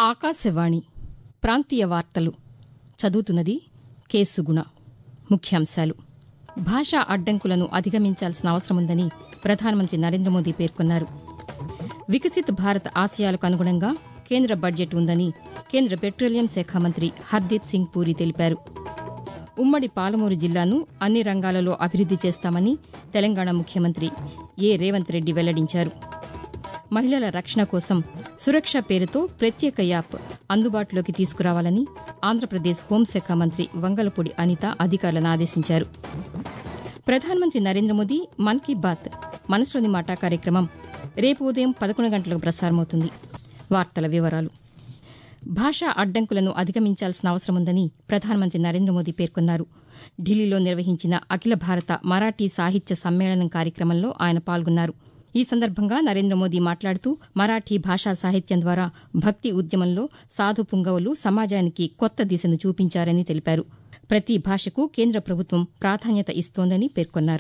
ఆకాశవాణి ప్రాంతీయ వార్తలు చదువుతున్నది కేసుగుణ ముఖ్యాంశాలు భాషా అడ్డంకులను అధిగమించాల్సిన అవసరముందని ప్రధానమంత్రి నరేంద్ర మోదీ పేర్కొన్నారు వికసిత్ భారత్ ఆశయాలకు అనుగుణంగా కేంద్ర బడ్జెట్ ఉందని కేంద్ర పెట్రోలియం శాఖ మంత్రి హర్దీప్ సింగ్ పూరి తెలిపారు ఉమ్మడి పాలమూరు జిల్లాను అన్ని రంగాలలో అభివృద్ది చేస్తామని తెలంగాణ ముఖ్యమంత్రి ఏ రేవంత్ రెడ్డి వెల్లడించారు మహిళల రక్షణ కోసం సురక్ష పేరుతో ప్రత్యేక యాప్ అందుబాటులోకి తీసుకురావాలని ఆంధ్రప్రదేశ్ హోంశాఖ మంత్రి వంగలపూడి అనిత అధికారులను ఆదేశించారు ప్రధానమంత్రి నరేంద్ర మోదీ మన్ కీ బాత్ మనసులోని మాట కార్యక్రమం రేపు ఉదయం పదకొండు గంటలకు ప్రసారమవుతుంది వార్తల వివరాలు భాషా అడ్డంకులను అధిగమించాల్సిన అవసరముందని ప్రధానమంత్రి నరేంద్ర మోదీ పేర్కొన్నారు ఢిల్లీలో నిర్వహించిన అఖిల భారత మరాఠీ సాహిత్య సమ్మేళనం కార్యక్రమంలో ఆయన పాల్గొన్నారు ఈ సందర్భంగా నరేంద్ర మోదీ మాట్లాడుతూ మరాఠీ భాషా సాహిత్యం ద్వారా భక్తి ఉద్యమంలో సాధు పుంగవులు సమాజానికి కొత్త దిశను చూపించారని తెలిపారు ప్రతి భాషకు కేంద్ర ప్రభుత్వం ప్రాధాన్యత ఇస్తోందని పేర్కొన్నారు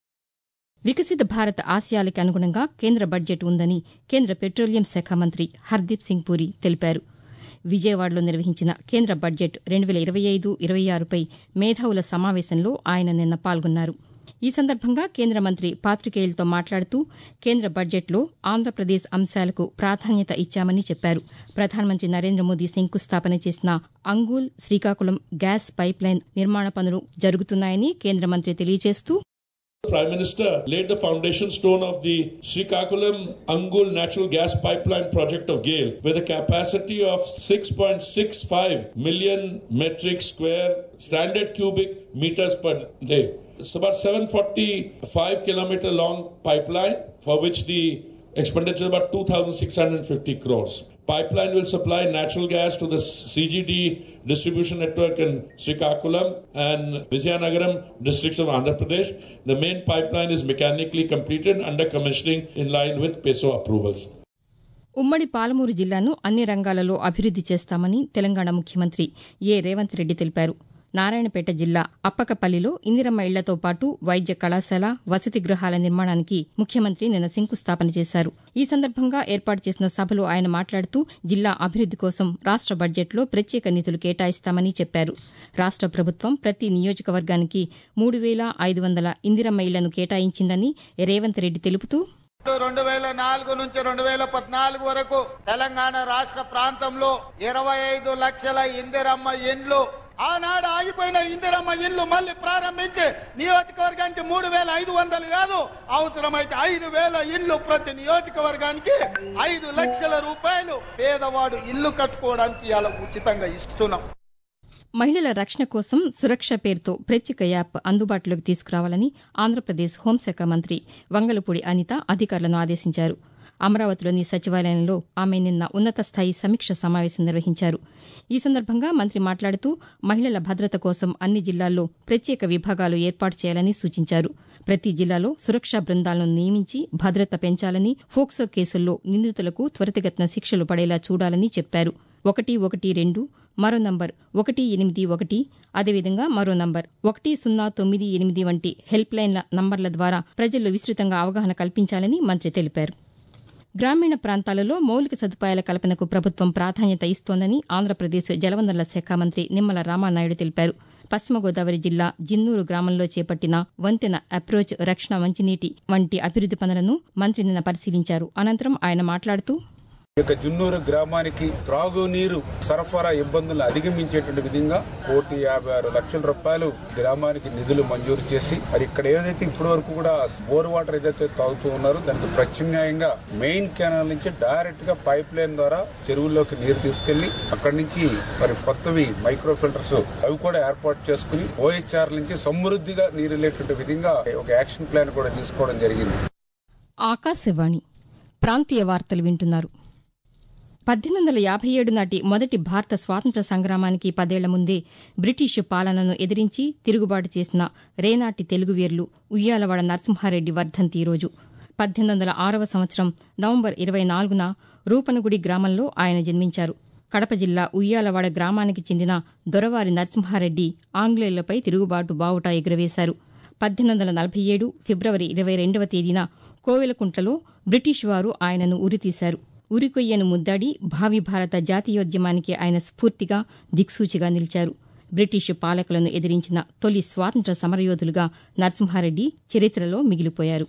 వికసిత భారత్ ఆశయాలకు అనుగుణంగా కేంద్ర బడ్జెట్ ఉందని కేంద్ర పెట్రోలియం శాఖ మంత్రి హర్దీప్ సింగ్ పూరి తెలిపారు విజయవాడలో నిర్వహించిన కేంద్ర బడ్జెట్ రెండు వేల ఇరవై ఐదు ఇరవై ఆరుపై మేధావుల సమావేశంలో ఆయన నిన్న పాల్గొన్నారు ఈ సందర్భంగా కేంద్ర మంత్రి పాతికేయులతో మాట్లాడుతూ కేంద్ర బడ్జెట్లో ఆంధ్రప్రదేశ్ అంశాలకు ప్రాధాన్యత ఇచ్చామని చెప్పారు ప్రధానమంత్రి నరేంద్ర మోదీ శంకుస్థాపన చేసిన అంగూల్ శ్రీకాకుళం గ్యాస్ పైప్లైన్ నిర్మాణ పనులు జరుగుతున్నాయని కేంద్ర మంత్రి తెలియజేస్తూ Prime Minister laid the foundation stone of the Srikakulam Angul natural gas pipeline project of GAIL with a capacity of 6.65 million metric square standard cubic meters per day. It's about 745 kilometer long pipeline for which the expenditure is about 2,650 crores. Pipeline will supply natural gas to the CGD distribution network in Srikakulam and Vizianagaram districts of Andhra Pradesh. The main pipeline is mechanically completed under commissioning in line with PESO approvals. ఉమ్మడి పాలమూరు జిల్లాను అన్ని రంగాలలో అభివృద్ది చేస్తామని తెలంగాణ ముఖ్యమంత్రి ఏ రేవంత్ రెడ్డి తెలిపారు నారాయణపేట జిల్లా అప్పకపల్లిలో ఇందిరమ్మ ఇళ్లతో పాటు వైద్య కళాశాల వసతి గృహాల నిర్మాణానికి ముఖ్యమంత్రి నిన్న శంకుస్థాపన చేశారు ఈ సందర్భంగా ఏర్పాటు చేసిన సభలో ఆయన మాట్లాడుతూ జిల్లా అభివృద్ది కోసం రాష్ట బడ్జెట్లో ప్రత్యేక నిధులు కేటాయిస్తామని చెప్పారు రాష్ట ప్రభుత్వం ప్రతి నియోజకవర్గానికి మూడు వేల ఐదు వందల ఇందిరమ్మ ఇళ్లను కేటాయించిందని రేవంత్ రెడ్డి తెలుపుతూ రెండు వేల నాలుగు నుంచి రెండు వేల పద్నాలుగు వరకు తెలంగాణ రాష్ట్ర ప్రాంతంలో ఇరవై ఐదు లక్షల ఇందిరమ్మ ఇండ్లు ఆనాడు ఆగిపోయిన ఇందిరమ్మ ఇల్లు మళ్ళీ ప్రారంభించి నియోజకవర్గానికి మూడు వేల ఐదు వందలు కాదు అవసరమైతే ఐదు వేల ఇల్లు ప్రతి నియోజకవర్గానికి ఐదు లక్షల రూపాయలు పేదవాడు ఇల్లు కట్టుకోవడానికి ఇలా ఉచితంగా ఇస్తున్నాం మహిళల రక్షణ కోసం సురక్ష పేరుతో ప్రత్యేక యాప్ అందుబాటులోకి తీసుకురావాలని ఆంధ్రప్రదేశ్ హోంశాఖ మంత్రి వంగలపూడి అనిత అధికారులను ఆదేశించారు అమరావతిలోని సచివాలయంలో ఆమె నిన్న ఉన్నత స్థాయి సమీక్ష సమావేశం నిర్వహించారు ఈ సందర్భంగా మంత్రి మాట్లాడుతూ మహిళల భద్రత కోసం అన్ని జిల్లాల్లో ప్రత్యేక విభాగాలు ఏర్పాటు చేయాలని సూచించారు ప్రతి జిల్లాలో సురక్షా బృందాలను నియమించి భద్రత పెంచాలని ఫోక్సో కేసుల్లో నిందితులకు త్వరితగతిన శిక్షలు పడేలా చూడాలని చెప్పారు ఒకటి ఒకటి రెండు మరో నంబర్ ఒకటి ఎనిమిది ఒకటి అదేవిధంగా మరో నంబర్ ఒకటి సున్నా తొమ్మిది ఎనిమిది వంటి హెల్ప్ లైన్ల నంబర్ల ద్వారా ప్రజల్లో విస్తృతంగా అవగాహన కల్పించాలని మంత్రి తెలిపారు గ్రామీణ ప్రాంతాలలో మౌలిక సదుపాయాల కల్పనకు ప్రభుత్వం ప్రాధాన్యత ఇస్తోందని ఆంధ్రప్రదేశ్ జలవనరుల శాఖ మంత్రి నిమ్మల రామానాయుడు తెలిపారు పశ్చిమ గోదావరి జిల్లా జిన్నూరు గ్రామంలో చేపట్టిన వంతెన అప్రోచ్ రక్షణ మంచినీటి వంటి అభివృద్ది పనులను మంత్రి నిన్న పరిశీలించారు అనంతరం ఆయన మాట్లాడుతూ ఇక జున్నూరు గ్రామానికి త్రాగునీరు సరఫరా ఇబ్బందులను అధిగమించేటువంటి విధంగా కోటి యాభై ఆరు లక్షల రూపాయలు గ్రామానికి నిధులు మంజూరు చేసి మరి ఇక్కడ ఏదైతే ఇప్పటి వరకు కూడా బోర్ వాటర్ ఏదైతే తాగుతూ ఉన్నారో దానికి ప్రత్యామ్నాయంగా మెయిన్ కెనాల్ నుంచి డైరెక్ట్ గా పైప్ లైన్ ద్వారా చెరువుల్లోకి నీరు తీసుకెళ్లి అక్కడి నుంచి మరి కొత్తవి మైక్రో ఫిల్టర్స్ అవి కూడా ఏర్పాటు చేసుకుని ఓహెచ్ఆర్ నుంచి సమృద్ధిగా నీరు వెళ్ళేటువంటి విధంగా ఒక యాక్షన్ ప్లాన్ కూడా తీసుకోవడం జరిగింది ఆకాశవాణి ప్రాంతీయ వార్తలు వింటున్నారు పద్దెనిమిది వందల యాభై ఏడు నాటి మొదటి భారత స్వాతంత్ర సంగ్రామానికి పదేళ్ల ముందే బ్రిటిషు పాలనను ఎదిరించి తిరుగుబాటు చేసిన రేనాటి తెలుగు వీరులు ఉయ్యాలవాడ నరసింహారెడ్డి వర్ధంతి ఈరోజు పద్దెనిమిది వందల ఆరవ సంవత్సరం నవంబర్ ఇరవై నాలుగున రూపనగుడి గ్రామంలో ఆయన జన్మించారు కడప జిల్లా ఉయ్యాలవాడ గ్రామానికి చెందిన దొరవారి నరసింహారెడ్డి ఆంగ్లేయులపై తిరుగుబాటు బావుట ఎగురవేశారు పద్దెనిమిది వందల నలభై ఏడు ఫిబ్రవరి ఇరవై రెండవ తేదీన కోవెలకుంట్లలో బ్రిటిష్ వారు ఆయనను ఉరితీశారు ఉరికొయ్యను ముద్దాడి భావి భారత జాతీయోద్యమానికి ఆయన స్ఫూర్తిగా దిక్సూచిగా నిలిచారు బ్రిటిష్ పాలకులను ఎదిరించిన తొలి స్వాతంత్ర సమరయోధులుగా నరసింహారెడ్డి చరిత్రలో మిగిలిపోయారు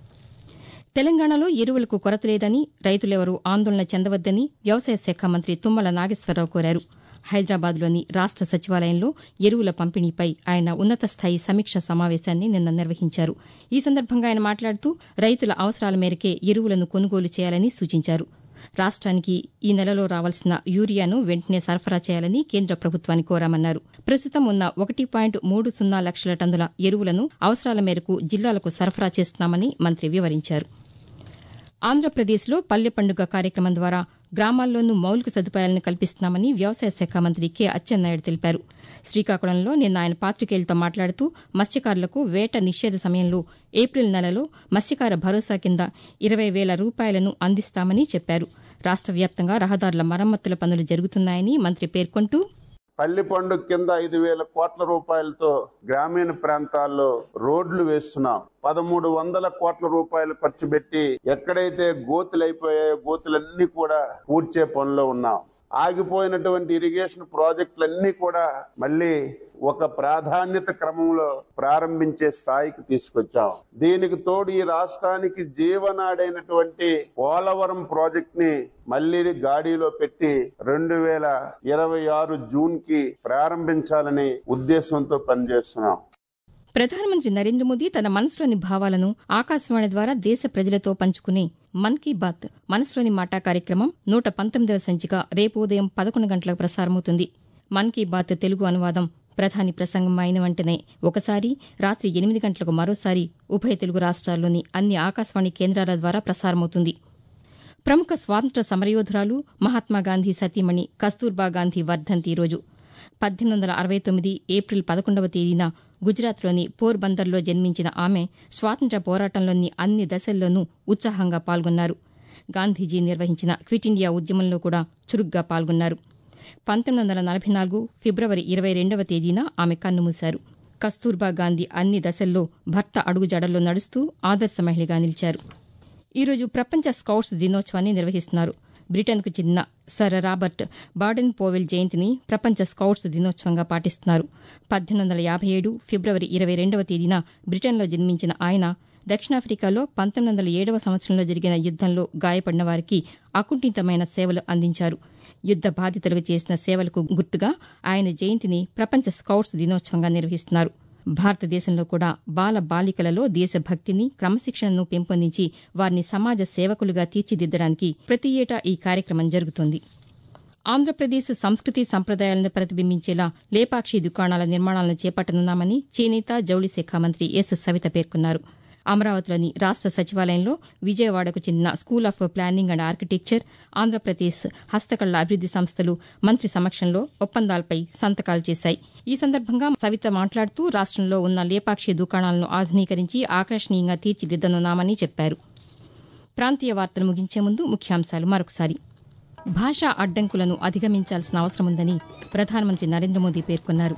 తెలంగాణలో ఎరువులకు కొరత లేదని రైతులెవరూ ఆందోళన చెందవద్దని వ్యవసాయ శాఖ మంత్రి తుమ్మల నాగేశ్వరరావు కోరారు హైదరాబాద్లోని రాష్ట సచివాలయంలో ఎరువుల పంపిణీపై ఆయన ఉన్నత స్థాయి సమీక్ష సమావేశాన్ని నిన్న నిర్వహించారు ఈ సందర్భంగా ఆయన మాట్లాడుతూ రైతుల అవసరాల మేరకే ఎరువులను కొనుగోలు చేయాలని సూచించారు రాష్ట్రానికి ఈ నెలలో రావాల్సిన యూరియాను వెంటనే సరఫరా చేయాలని కేంద్ర ప్రభుత్వాన్ని కోరామన్నారు ప్రస్తుతం ఉన్న ఒకటి పాయింట్ మూడు సున్నా లక్షల టన్నుల ఎరువులను అవసరాల మేరకు జిల్లాలకు సరఫరా చేస్తున్నామని మంత్రి వివరించారు ఆంధ్రప్రదేశ్లో పల్లె పండుగ కార్యక్రమం ద్వారా గ్రామాల్లోనూ మౌలిక సదుపాయాలను కల్పిస్తున్నామని వ్యవసాయ శాఖ మంత్రి కె అచ్చెన్నాయుడు తెలిపారు శ్రీకాకుళంలో నిన్న ఆయన పాతికేయులతో మాట్లాడుతూ మత్స్యకారులకు వేట నిషేధ సమయంలో ఏప్రిల్ నెలలో మత్స్యకార భరోసా కింద ఇరవై వేల రూపాయలను అందిస్తామని చెప్పారు రాష్ట వ్యాప్తంగా రహదారుల మరమ్మతుల పనులు జరుగుతున్నాయని మంత్రి పేర్కొంటూ పల్లి పండుగ కింద ఐదు వేల కోట్ల రూపాయలతో గ్రామీణ ప్రాంతాల్లో రోడ్లు వేస్తున్నాం పదమూడు వందల కోట్ల రూపాయలు ఖర్చు పెట్టి ఎక్కడైతే గోతులు అయిపోయాయో గోతులన్నీ కూడా పూడ్చే పనిలో ఉన్నాం ఆగిపోయినటువంటి ఇరిగేషన్ ప్రాజెక్టులన్నీ కూడా మళ్ళీ ఒక ప్రాధాన్యత క్రమంలో ప్రారంభించే స్థాయికి తీసుకొచ్చాం దీనికి తోడు ఈ రాష్ట్రానికి జీవనాడైనటువంటి పోలవరం ప్రాజెక్ట్ ని మళ్ళీ గాడిలో పెట్టి రెండు వేల ఇరవై ఆరు జూన్ కి ప్రారంభించాలని ఉద్దేశంతో పనిచేస్తున్నాం ప్రధానమంత్రి నరేంద్ర మోదీ తన మనసులోని భావాలను ఆకాశవాణి ద్వారా దేశ ప్రజలతో పంచుకునే మన్ కీ బాత్ మనసులోని మాట కార్యక్రమం నూట పంతొమ్మిదవ సంచిక రేపు ఉదయం పదకొండు గంటలకు ప్రసారమవుతుంది మన్ కీ బాత్ తెలుగు అనువాదం ప్రధాని ప్రసంగం అయిన వెంటనే ఒకసారి రాత్రి ఎనిమిది గంటలకు మరోసారి ఉభయ తెలుగు రాష్ట్రాల్లోని అన్ని ఆకాశవాణి కేంద్రాల ద్వారా ప్రసారమవుతుంది ప్రముఖ స్వాతంత్ర సమరయోధురాలు మహాత్మాగాంధీ సతీమణి కస్తూర్బా గాంధీ వర్ధంతి ఈరోజు పద్దెనిమిది వందల అరవై తొమ్మిది ఏప్రిల్ పదకొండవ తేదీన గుజరాత్లోని పోర్బందర్లో జన్మించిన ఆమె స్వాతంత్ర్య పోరాటంలోని అన్ని దశల్లోనూ ఉత్సాహంగా పాల్గొన్నారు గాంధీజీ నిర్వహించిన క్విట్ ఇండియా ఉద్యమంలో కూడా చురుగ్గా పాల్గొన్నారు పంతొమ్మిది వందల నలభై నాలుగు ఫిబ్రవరి ఇరవై రెండవ తేదీన ఆమె కన్నుమూశారు కస్తూర్బా గాంధీ అన్ని దశల్లో భర్త అడుగుజాడల్లో నడుస్తూ ఆదర్శ మహిళగా నిలిచారు ఈరోజు ప్రపంచ స్కౌట్స్ దినోత్సవాన్ని నిర్వహిస్తున్నారు బ్రిటన్కు చెందిన సర్ రాబర్ట్ బార్డెన్ పోవెల్ జయంతిని ప్రపంచ స్కౌట్స్ దినోత్సవంగా పాటిస్తున్నారు పద్దెనిమిది వందల యాభై ఏడు ఫిబ్రవరి ఇరవై రెండవ తేదీన బ్రిటన్లో జన్మించిన ఆయన దక్షిణాఫ్రికాలో పంతొమ్మిది వందల ఏడవ సంవత్సరంలో జరిగిన యుద్దంలో గాయపడిన వారికి అకుంఠితమైన సేవలు అందించారు యుద్ద బాధితులకు చేసిన సేవలకు గుర్తుగా ఆయన జయంతిని ప్రపంచ స్కౌట్స్ దినోత్సవంగా నిర్వహిస్తున్నారు భారతదేశంలో కూడా బాల బాలికలలో దేశభక్తిని క్రమశిక్షణను పెంపొందించి వారిని సమాజ సేవకులుగా తీర్చిదిద్దడానికి ప్రతి ఏటా ఈ కార్యక్రమం జరుగుతోంది ఆంధ్రప్రదేశ్ సంస్కృతి సంప్రదాయాలను ప్రతిబింబించేలా లేపాక్షి దుకాణాల నిర్మాణాలను చేపట్టనున్నామని చేనేత జౌళి శాఖ మంత్రి ఎస్ సవిత పేర్కొన్నారు అమరావతిలోని రాష్ట సచివాలయంలో విజయవాడకు చెందిన school of planning and architecture Andhra Pradesh హస్తకళ అభివృద్ది సంస్థలు మంత్రి సమక్షంలో ఒప్పందాలపై సంతకాలు చేశాయి ఈ సందర్భంగా సవిత మాట్లాడుతూ రాష్టంలో ఉన్న లేపాక్షి దుకాణాలను ఆధునీకరించి ఆకర్షణీయంగా తీర్చిదిద్దనున్నామని చెప్పారు ప్రాంతీయ వార్తలు ముగించే ముందు ముఖ్యాంశాలు మరొకసారి భాషా అడ్డంకులను అధిగమించాల్సిన అవసరముందని ప్రధానమంత్రి నరేంద్ర మోదీ పేర్కొన్నారు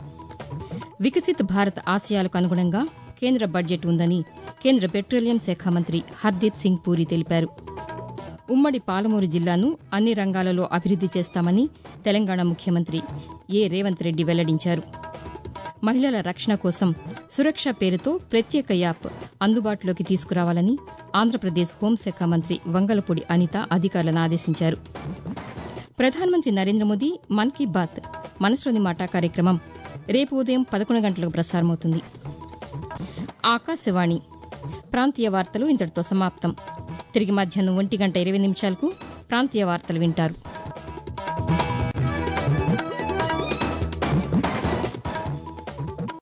వికసిత్ భారత్ ఆశయాలకు అనుగుణంగా కేంద్ర బడ్జెట్ ఉందని కేంద్ర పెట్రోలియం శాఖ మంత్రి హర్దీప్ సింగ్ పూరి తెలిపారు ఉమ్మడి పాలమూరు జిల్లాను అన్ని రంగాలలో అభివృద్ది చేస్తామని తెలంగాణ ముఖ్యమంత్రి ఏ రేవంత్ రెడ్డి వెల్లడించారు మహిళల రక్షణ కోసం సురక్ష పేరుతో ప్రత్యేక యాప్ అందుబాటులోకి తీసుకురావాలని ఆంధ్రప్రదేశ్ హోంశాఖ మంత్రి వంగలపూడి అనిత అధికారులను ఆదేశించారు ప్రధానమంత్రి నరేంద్ర మోదీ మన్ కీ బాత్ మనసులోని మాట కార్యక్రమం రేపు ఉదయం పదకొండు గంటలకు ప్రసారమవుతుంది ఆకాశవాణి ప్రాంతీయ వార్తలు ఇంతటితో సమాప్తం తిరిగి మధ్యాహ్నం ఒంటి గంట ఇరవై నిమిషాలకు ప్రాంతీయ వార్తలు వింటారు